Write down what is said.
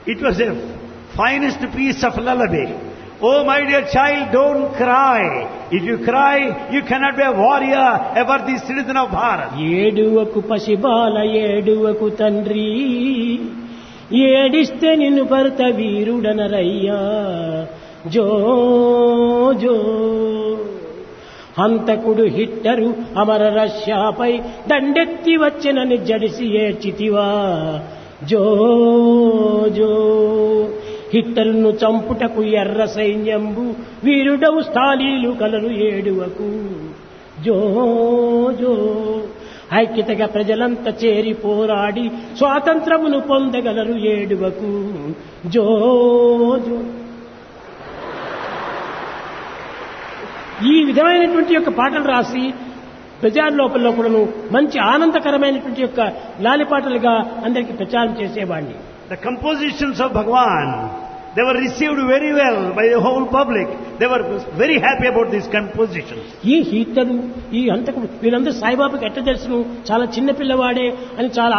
It was a finest piece of lullaby. Oh my dear child, don't cry. If you cry, you cannot be a warrior, a worthy citizen of Bharat. ఏడువకు పసిబాల ఏడువకు తండ్రి ఏడిస్తే నిన్ను భర్త వీరుడనరయ్యా జో జో హంతకుడు hitter అమర రష్యాపై దండెత్తి వచ్చినని జడిసి ఏడ్చితివా జో జో హిట్టరును చంపుటకు ఎర్ర సైన్యంబు వీరుడవు స్థాళీలు colour ఏడువకు జో జో ఐక్యతగా ప్రజలంతా చేరి పోరాడి స్వాతంత్రమును పొందగలరు ఏడువకు జో జో ఈ విధమైనటువంటి యొక్క పాటలు రాసి ప్రజా లోపల కూడాను మంచి ఆనందకరమైనటువంటి యొక్క లాలిపాటలుగా అందరికీ ప్రచారం చేసేవాడిని The compositions of Bhagwan, they were received very well by the whole public. They were very happy about these compositions. ఈ హీటరు ఈ అంతకు వీళ్ళందరూ సాయిబాబాకి ఎట్ట తెలుసును చాలా చిన్న పిల్లవాడే అని చాలా